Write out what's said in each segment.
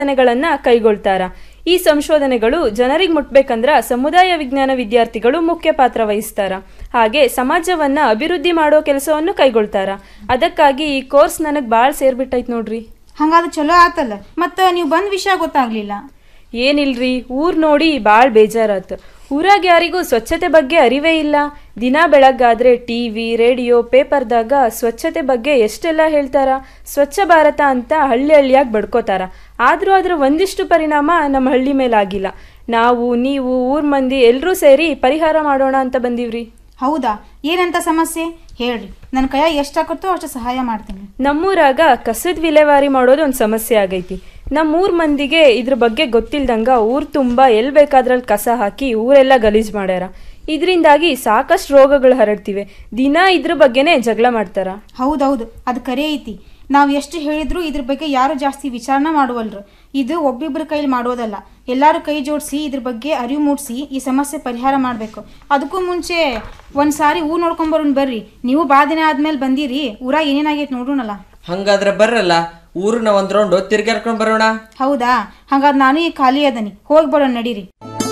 ಸಂಶೋಧನೆಗಳನ್ನ ಕೈಗೊಳ್ತಾರ ಈ ಸಂಶೋಧನೆಗಳು ಜನರಿಗೆ ಮುಟ್ಬೇಕಂದ್ರ ಸಮುದಾಯ ವಿಜ್ಞಾನ ವಿದ್ಯಾರ್ಥಿಗಳು ಮುಖ್ಯ ಪಾತ್ರ ವಹಿಸ್ತಾರ ಹಾಗೆ ಸಮಾಜವನ್ನ ಅಭಿವೃದ್ಧಿ ಮಾಡೋ ಕೆಲಸವನ್ನು ಕೈಗೊಳ್ತಾರ ಅದಕ್ಕಾಗಿ ಈ ಕೋರ್ಸ್ ನನಗೆ ಭಾಳ ಸೇರ್ಬಿಟ್ಟೈತ್ ನೋಡ್ರಿ ಹಂಗಾದ್ರೆ ಚಲೋ ಆತಲ್ಲ ಮತ್ತ ನೀವು ಬಂದ ವಿಷಯ ಗೊತ್ತಾಗ್ಲಿಲ್ಲ ಏನಿಲ್ರಿ ಊರ್ ನೋಡಿ ಭಾಳ ಬೇಜಾರಾತು ಊರಾಗ ಯಾರಿಗೂ ಸ್ವಚ್ಛತೆ ಬಗ್ಗೆ ಅರಿವೇ ಇಲ್ಲ ದಿನ ಬೆಳಗ್ಗಾದ್ರೆ ಟಿವಿ ರೇಡಿಯೋ ಪೇಪರ್ದಾಗ ಸ್ವಚ್ಛತೆ ಬಗ್ಗೆ ಎಷ್ಟೆಲ್ಲ ಹೇಳ್ತಾರ ಸ್ವಚ್ಛ ಭಾರತ ಅಂತ ಹಳ್ಳಿ ಹಳ್ಳಿಯಾಗಿ ಬಡ್ಕೋತಾರ ಆದ್ರೂ ಅದ್ರ ಒಂದಿಷ್ಟು ಪರಿಣಾಮ ನಮ್ಮ ಹಳ್ಳಿ ಮೇಲಾಗಿಲ್ಲ ನಾವು ನೀವು ಊರ್ ಮಂದಿ ಎಲ್ಲರೂ ಸೇರಿ ಪರಿಹಾರ ಮಾಡೋಣ ಅಂತ ಬಂದೀವ್ರಿ ಹೌದಾ ಏನಂತ ಸಮಸ್ಯೆ ಹೇಳ್ರಿ ನನ್ನ ಕೈಯಾಗ ಎಷ್ಟಾಗುತ್ತೋ ಅಷ್ಟು ಸಹಾಯ ಮಾಡ್ತೀನಿ ನಮ್ಮೂರಾಗ ಕಸದ ವಿಲೇವಾರಿ ಮಾಡೋದು ಒಂದು ಸಮಸ್ಯೆ ಆಗೈತಿ ನಮ್ಮೂರ್ ಮಂದಿಗೆ ಇದ್ರ ಬಗ್ಗೆ ಗೊತ್ತಿಲ್ದಂಗ ಊರ್ ತುಂಬಾ ಎಲ್ ಬೇಕಾದ್ರಲ್ಲಿ ಕಸ ಹಾಕಿ ಊರೆಲ್ಲ ಗಲೀಜ್ ಮಾಡ್ಯಾರ ಇದರಿಂದಾಗಿ ಸಾಕಷ್ಟು ರೋಗಗಳು ಹರಡ್ತಿವೆ ದಿನ ಇದ್ರ ಬಗ್ಗೆನೇ ಜಗಳ ಮಾಡ್ತಾರ ಹೌದೌದು ಅದು ಕರೆ ಐತಿ ನಾವು ಎಷ್ಟು ಹೇಳಿದ್ರು ಇದ್ರ ಬಗ್ಗೆ ಯಾರು ಜಾಸ್ತಿ ವಿಚಾರಣೆ ಮಾಡುವಲ್ರು ಇದು ಒಬ್ಬಿಬ್ಬರ ಕೈಲಿ ಮಾಡೋದಲ್ಲ ಎಲ್ಲರೂ ಕೈ ಜೋಡಿಸಿ ಇದ್ರ ಬಗ್ಗೆ ಅರಿವು ಮೂಡಿಸಿ ಈ ಸಮಸ್ಯೆ ಪರಿಹಾರ ಮಾಡಬೇಕು ಅದಕ್ಕೂ ಮುಂಚೆ ಒಂದು ಸಾರಿ ಊರು ನೋಡ್ಕೊಂಬರೋಣ ಬರ್ರಿ ನೀವು ಭಾಳ ದಿನ ಆದ್ಮೇಲೆ ಬಂದಿರಿ ಊರಾಗ ಏನೇನಾಗೈತೆ ನೋಡೋಣಲ್ಲ ಹಂಗಾದ್ರೆ ಬರ್ರಲ್ಲ ಊರನ್ನ ಒಂದ್ ರೌಂಡ್ ತಿರ್ಗಾಡ್ಕೊಂಡ್ ಬರೋಣ ಹೌದಾ ಹಾಗಾದ್ರೆ ನಾನು ಈ ಖಾಲಿ ಅದನಿ ಹೋಗಿ ಬರೋಣ ನಡೀರಿ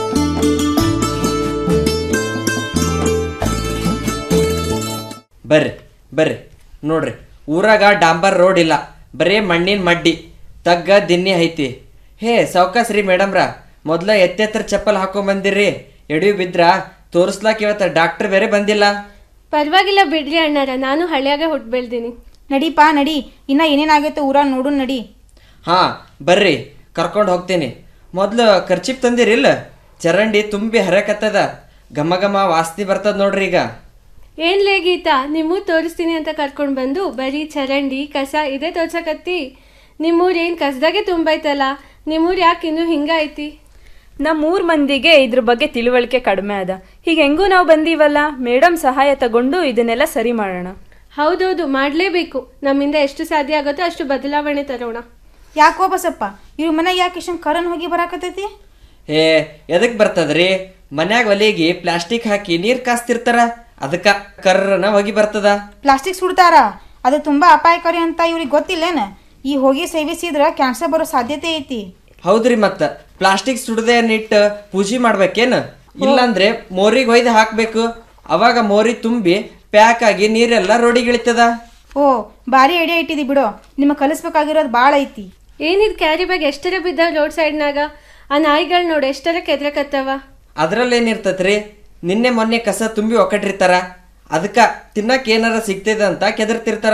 ಬರ್ರಿ ಬರ್ರಿ ನೋಡ್ರಿ ಊರಾಗ ಡಾಂಬರ್ ರೋಡ್ ಇಲ್ಲ ಬರೇ ಮಣ್ಣಿನ ಮಡ್ಡಿ ತಗ್ಗ ದಿನ್ನಿ ಐತಿ ಹೇ ಸಾವ್ಕಾಸ್ ರೀ ಮೇಡಮ್ರ ಮೊದ್ಲ ಎತ್ತೆತ್ತರ ಚಪ್ಪಲ್ ಹಾಕೊಂಡ್ ಬಂದಿರ್ರಿ ಎಡಿ ಬಿದ್ರ ತೋರಿಸ್ಲಾಕ್ ಇವತ್ತ ಡಾಕ್ಟರ್ ಬೇರೆ ಬಂದಿಲ್ಲ ಪರವಾಗಿಲ್ಲ ಬಿಡ್ರಿ ಅಣ್ಣಾರ ನಾನು ಹಳ್ಳಿಯಾಗೆ ಹುಟ್ಟು ಬೆಳ್ದೀನಿ ನಡೀಪಾ ನಡಿ ಇನ್ನ ಏನೇನಾಗೈತೆ ಊರಾಗ ನೋಡು ನಡಿ ಹಾ ಬರ್ರಿ ಕರ್ಕೊಂಡು ಹೋಗ್ತೀನಿ ಮೊದ್ಲು ಖರ್ಚಿಪ್ ತಂದಿರಿಲ್ಲ ಚರಂಡಿ ತುಂಬಿ ಹರಕತ್ತದ ಘಮ ಘಮ ವಾಸನೆ ಬರ್ತದ ನೋಡ್ರಿ ಈಗ ಏನ್ಲೇ ಗೀತಾ ನಿಮ್ಮೂ ತೋರಿಸ್ತೀನಿ ಅಂತ ಕರ್ಕೊಂಡು ಬಂದು ಬರೀ ಚರಂಡಿ ಕಸ ಇದೇ ತೋರ್ಸಕತ್ತಿ ನಿಮ್ಮೂರು ಏನು ಕಸದಾಗೆ ತುಂಬೈತಲ್ಲ ನಿಮ್ಮೂರು ಯಾಕೆ ಇನ್ನೂ ಹಿಂಗೈತಿ ನಮ್ಮೂರ್ ಮಂದಿಗೆ ಇದ್ರ ಬಗ್ಗೆ ತಿಳುವಳಿಕೆ ಕಡಿಮೆ ಅದ ಹೀಗೆ ಹೆಂಗೂ ನಾವು ಬಂದೀವಲ್ಲ ಮೇಡಮ್ ಸಹಾಯ ತಗೊಂಡು ಇದನ್ನೆಲ್ಲ ಸರಿ ಮಾಡೋಣ ಹೌದೌದು ಮಾಡಲೇಬೇಕು ನಮ್ಮಿಂದ ಎಷ್ಟು ಸಾಧ್ಯ ಆಗುತ್ತೋ ಅಷ್ಟು ಬದಲಾವಣೆ ತರೋಣ ಯಾಕೋ ಬಸಪ್ಪ ಇವ್ರ ಮನೆಗೆ ಯಾಕೆ ಇಷ್ಟೊಂದು ಕರನ್ ಹೋಗಿ ಬರಾಕತ್ತೈತಿ ಏ ಎದಕ್ ಬರ್ತದ್ರಿ ಮನ್ಯಾಗ ಒಲೆಗಿ ಪ್ಲಾಸ್ಟಿಕ್ ಹಾಕಿ ನೀರ್ ಕಾಸ್ತಿರ್ತಾರ ಅದಕ್ಕ ಕರ್ರನ ಹೋಗಿ ಬರ್ತದ ಪ್ಲಾಸ್ಟಿಕ್ ಸುಡ್ತಾರ ಅದು ತುಂಬಾ ಅಪಾಯಕಾರಿ ಅಂತ ಇವ್ರಿಗೆ ಗೊತ್ತಿಲ್ಲೇನ ಈ ಹೋಗಿ ಸೇವಿಸಿದ್ರ ಕ್ಯಾನ್ಸರ್ ಬರೋ ಸಾಧ್ಯತೆ ಐತಿ ಹೌದ್ರಿ ಮತ್ತ ಪ್ಲಾಸ್ಟಿಕ್ ಸುಡದೆ ನಿಟ್ಟ ಪೂಜೆ ಮಾಡ್ಬೇಕೇನ್ ಇಲ್ಲಾಂದ್ರೆ ಮೋರಿಗ್ ಒಯ್ದು ಹಾಕ್ಬೇಕು ಅವಾಗ ಮೋರಿ ತುಂಬಿ ಪ್ಯಾಕ್ ಆಗಿ ನೀರೆಲ್ಲ ರೋಡಿಗಿಳಿತದ ಓ ಭಾರಿ ಐಡಿಯಾ ಇಟ್ಟಿದಿ ಬಿಡು ನಿಮ್ಮ ಕಲಿಸ್ಬೇಕಾಗಿರೋದು ಭಾಳ ಐತಿ ಏನಿದ್ ಕ್ಯಾರಿ ಬ್ಯಾಗ್ ಎಷ್ಟರ ಬಿದ್ದ ರೋಡ್ ಸೈಡ್ನಾಗ ಆ ನಾಯಿಗಳು ನೋಡಿ ಎಷ್ಟರ ಕೆದ್ರಕತ್ತವ ಅದ್ರಲ್ಲೇನಿರ್ತತ್ರಿ ನಿನ್ನೆ ಮೊನ್ನೆ ಕಸ ತುಂಬಿ ಒಕ್ಕಟಿರ್ತಾರ ಅದಕ್ಕ ತಿನ್ನಕ್ ಏನಾರ ಸಿಗ್ತದ ಅಂತ ಕೆದರ್ತಿರ್ತಾರ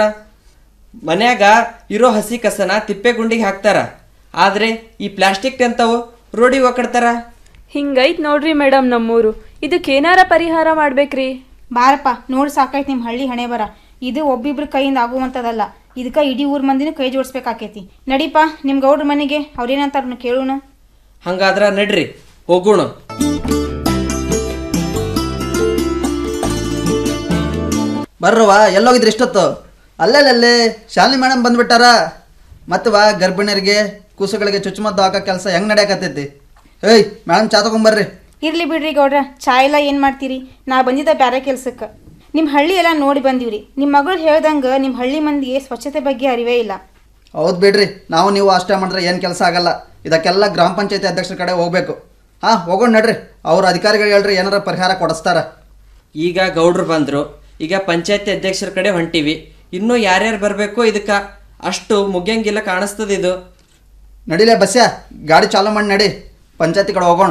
ಮನ್ಯಾಗ ಇರೋ ಹಸಿ ಕಸನ ತಿಪ್ಪೆ ಗುಂಡಿಗೆ ಹಾಕ್ತಾರ ಆದ್ರೆ ಈ ಪ್ಲಾಸ್ಟಿಕ್ ಅಂತವು ರೋಡಿಗೆ ಒಕ್ಕಡ್ತಾರ ಹಿಂಗೈತ್ ನೋಡ್ರಿ ಮೇಡಮ್ ನಮ್ಮೂರು ಇದಕ್ಕೇನಾರ ಪರಿಹಾರ ಮಾಡ್ಬೇಕ್ರಿ ಬಾರಪ್ಪ ನೋಡಿ ಸಾಕೈತಿ ನಿಮ್ಮ ಹಳ್ಳಿ ಹಣೆ ಬರ ಇದು ಒಬ್ಬಿಬ್ರ ಕೈಯಿಂದ ಆಗುವಂಥದ್ದಲ್ಲ ಇದಕ್ಕೆ ಇಡೀ ಊರ್ ಮಂದಿನೂ ಕೈ ಜೋಡಿಸ್ಬೇಕಾಕೈತಿ ನಡೀಪ ನಿಮ್ಮ ಗೌಡ್ರ ಮನೆಗೆ ಅವ್ರೇನಂತಾರ ಕೇಳೋಣ ಹಂಗಾದ್ರ ನಡ್ರಿ ಹೋಗೋಣ ಬರ್ರವ ಎಲ್ಲೋಗಿದ್ರಿ ಇಷ್ಟೊತ್ತು ಅಲ್ಲೆಲ್ಲೇ ಶಾಲಿನಿ ಮೇಡಮ್ ಬಂದ್ಬಿಟ್ಟಾರ ಮತ್ತವ ಗರ್ಭಿಣಿಯರಿಗೆ ಕೂಸುಗಳಿಗೆ ಚುಚ್ಚುಮದ್ದು ಹಾಕೋ ಕೆಲಸ ಹೆಂಗ್ ನಡೆಯಕತ್ತೈತಿ ಏಯ್ ಮೇಡಮ್ ಚಾ ತಗೊಂಬರ್ರಿ ಇರ್ಲಿ ಬಿಡ್ರಿ ಗೌಡ್ರ ಚಾ ಎಲ್ಲ ಏನು ಮಾಡ್ತೀರಿ ನಾ ಬಂದಿದ್ದ ಬ್ಯಾರೆ ಕೆಲ್ಸಕ್ಕೆ ನಿಮ್ಮ ಹಳ್ಳಿ ಎಲ್ಲ ನೋಡಿ ಬಂದೀವ್ರಿ ನಿಮ್ಮ ಮಗಳು ಹೇಳ್ದಂಗೆ ನಿಮ್ಮ ಹಳ್ಳಿ ಮಂದಿಗೆ ಸ್ವಚ್ಛತೆ ಬಗ್ಗೆ ಅರಿವೇ ಇಲ್ಲ ಹೌದು ಬಿಡ್ರಿ ನಾವು ನೀವು ಅಷ್ಟೇ ಮಾಡಿದ್ರೆ ಏನು ಕೆಲಸ ಆಗಲ್ಲ ಇದಕ್ಕೆಲ್ಲ ಗ್ರಾಮ ಪಂಚಾಯತಿ ಅಧ್ಯಕ್ಷರ ಕಡೆ ಹೋಗ್ಬೇಕು ಹಾಂ ಹೋಗೋಣ ನಡ್ರಿ ಅವ್ರ ಅಧಿಕಾರಿಗಳು ಹೇಳ್ರಿ ಏನಾರ ಪರಿಹಾರ ಕೊಡಿಸ್ತಾರ ಈಗ ಗೌಡ್ರು ಬಂದ್ರು ಈಗ ಪಂಚಾಯತಿ ಅಧ್ಯಕ್ಷರ ಕಡೆ ಹೊಂಟಿವಿ ಇನ್ನೂ ಯಾರ್ಯಾರು ಬರ್ಬೇಕು ಇದಕ್ಕ ಅಷ್ಟು ಮುಗ್ಯಂಗಿಲ್ಲ ಕಾಣಿಸ್ತದ ಇದು ನಡಿಲೇ ಬಸ್ಯ ಗಾಡಿ ಚಾಲು ಮಾಡಿ ನಡಿ ಪಂಚಾಯತಿ ಕಡೆ ಹೋಗೋಣ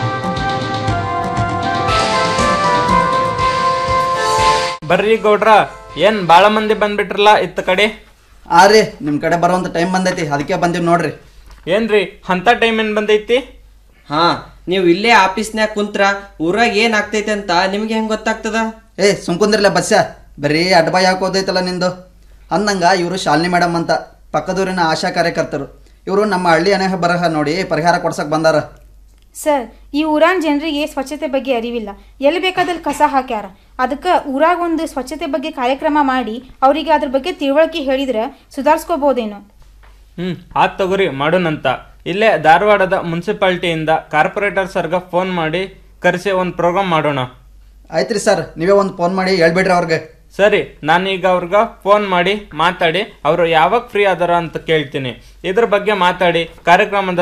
ಬರ್ರಿ ಗೌಡ್ರ ಏನ್ ಬಾಳ ಮಂದಿ ಬಂದ್ಬಿಟ್ರಲ್ಲ ಇತ್ತ ಕಡೆ ಆ ರೀ ನಿಮ್ಮ ಕಡೆ ಬರುವಂಥ ಟೈಮ್ ಬಂದೈತಿ ಅದಕ್ಕೆ ಬಂದೀವಿ ನೋಡ್ರಿ ಏನ್ರಿ ಅಂತ ಟೈಮ್ ಏನ್ ಬಂದೈತಿ ಹಾ ನೀವು ಇಲ್ಲೇ ಆಫೀಸ್ನ್ಯಾಗ ಕುಂತ್ರ ಊರಾಗ ಏನ್ ಆಗ್ತೈತೆ ಅಂತ ನಿಮ್ಗೆ ಹೆಂಗ್ ಗೊತ್ತಾಗ್ತದ ಏ ಸುಮ್ಕುಂದ್ರಲ್ಲ ಬಸ್ಯ ಬರೀ ಅಡ್ಬಾಯ್ ಹಾಕೋದೈತಲ್ಲ ನಿಂದು ಅಂದಂಗ ಇವರು ಶಾಲಿನಿ ಮೇಡಮ್ ಅಂತ ಪಕ್ಕದೂರಿನ ಆಶಾ ಕಾರ್ಯಕರ್ತರು ಇವರು ನಮ್ಮ ಹಳ್ಳಿ ಅನೇಹ ಬರಹ ನೋಡಿ ಪರಿಹಾರ ಕೊಡ್ಸಕ್ ಬಂದಾರ ಸರ್ ಈ ಊರಾನ್ ಜನರಿಗೆ ಸ್ವಚ್ಛತೆ ಬಗ್ಗೆ ಅರಿವಿಲ್ಲ ಎಲ್ಲಿ ಬೇಕಾದಲ್ಲಿ ಕಸ ಹಾಕ್ಯಾರ ಅದಕ್ಕೆ ಊರಾಗ ಒಂದು ಸ್ವಚ್ಛತೆ ಬಗ್ಗೆ ಕಾರ್ಯಕ್ರಮ ಮಾಡಿ ಅವರಿಗೆ ಅದ್ರ ಬಗ್ಗೆ ತಿಳುವಳಿಕೆ ಹೇಳಿದ್ರೆ ಸುಧಾರಿಸ್ಕೋಬೋದೇನೋ ಹ್ಮ್ ಆತ್ ತಗೋರಿ ಮಾಡೋಣಂತ ಇಲ್ಲೇ ಧಾರವಾಡದ ಮುನ್ಸಿಪಾಲ್ಟಿಯಿಂದ ಕಾರ್ಪೊರೇಟರ್ ಸರ್ಗ ಫೋನ್ ಮಾಡಿ ಕರೆಸಿ ಒಂದು ಪ್ರೋಗ್ರಾಮ್ ಮಾಡೋಣ ಆಯ್ತ್ರಿ ಸರ್ ನೀವೇ ಒಂದು ಫೋನ್ ಮಾಡಿ ಹೇಳ್ಬಿಡ್ರಿ ಅವ್ರಿಗೆ ಸರಿ ನಾನೀಗ ಅವ್ರಿಗೆ ಫೋನ್ ಮಾಡಿ ಮಾತಾಡಿ ಅವರು ಯಾವಾಗ ಫ್ರೀ ಅದಾರ ಅಂತ ಕೇಳ್ತೀನಿ ಇದ್ರ ಬಗ್ಗೆ ಮಾತಾಡಿ ಕಾರ್ಯಕ್ರಮದ